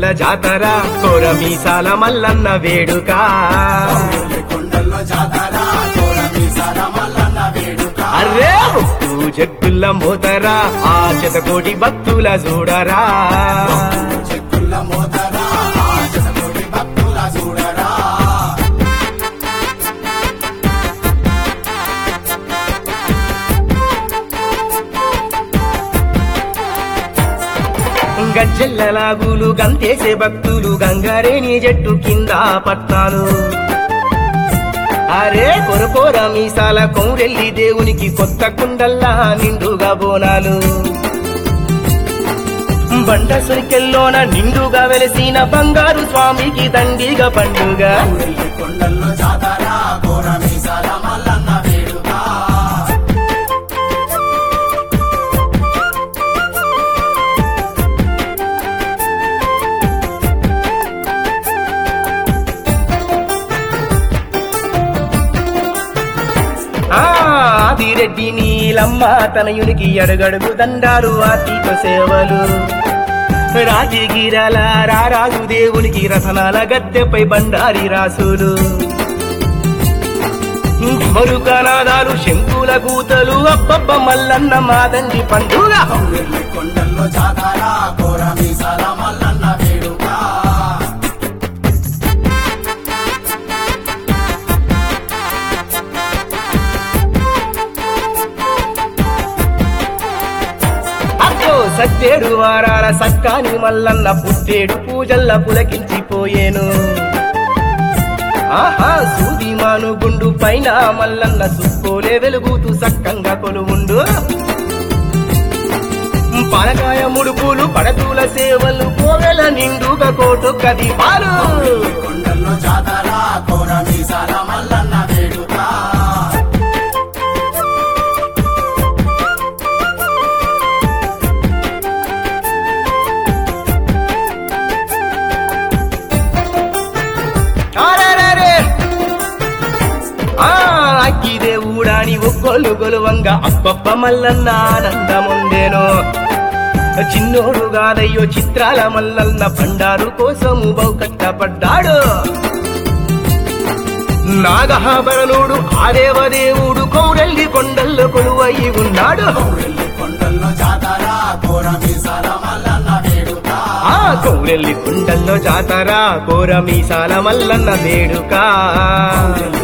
జాతర కోర మీసాల మల్లన్న వేడుక కొండల్లో జాతర కోర మీసాల మల్లన్న వేడుక అర్రే ముక్కు జగ్గుల్ల మోతరా ఆ శతకోటి భక్తుల చూడరా చెక్కుల మోతరా ఆ శతకోటి భక్తుల చూడరా గజ్జెల్లలాగులు గంతేసే భక్తులు గంగారేని జట్టు కింద పట్టాలు అరే కొరకోర మీసాల కౌరెల్లి దేవునికి కొత్త కుండల్లా నిండుగా బోనాలు బండ సురికెల్లోన నిండుగా వెలసిన బంగారు స్వామికి దండిగా పండుగ ఊరెళ్ళి కొండల్లో జాతర కోర మీసాల మల్లన్న వేడుక ఆ ఆదిరెడ్డి నీలమ్మ తనయునికి అడుగడుగు దండాలు ఆతిథ్య సేవలు రాజగిరాల రారాజు దేవునికి రతనాల గద్దెపై బండారి రాసులు మరుకనాదాలు శంకుల కూతలు అబ్బబ్బ మల్లన్న మాదండి పండుగ ఊరెళ్ళి కొండల్లో జాతర కోర మీసాల మల్లన్న వేడుక అక్కో సత్తేడు వారాల సక్కాని మల్లన్న పుట్టేడు పూజల్ల పులకించిపోయేను ఆహా సూది మాను గుండు పైన మల్లన్న సుక్కోలే వెలుగుతూ సక్కంగా కొలువుండు పనకాయ ముడుపులు పడతూల సేవలు కోవెల నిండుగా కోటు కది పాలు కొండల్లో జాతర కోర మీసాల మల్లన్న వేడుక ఆరారారే. ఆ అక్కిదే ఊడాని ఒక్కొల్లు గొలువంగా అబ్బబ్బ మల్లన్న ఆనందముందేనో చిన్నోడు కాదయ్యో చిత్రాల మల్లన్న బండారు కోసము బహు కష్టపడ్డాడు నాగహాభరణుడు ఆదేవదేవుడు కౌరెల్లి కొండల్లో కొలువయి ఉన్నాడు ఊరెళ్ళి కొండల్లో జాతర కోర మీసాల మల్లన్న వేడుక ఆ కౌరెల్లి కొండల్లో జాతర కోర మీసాల మల్లన్న వేడుక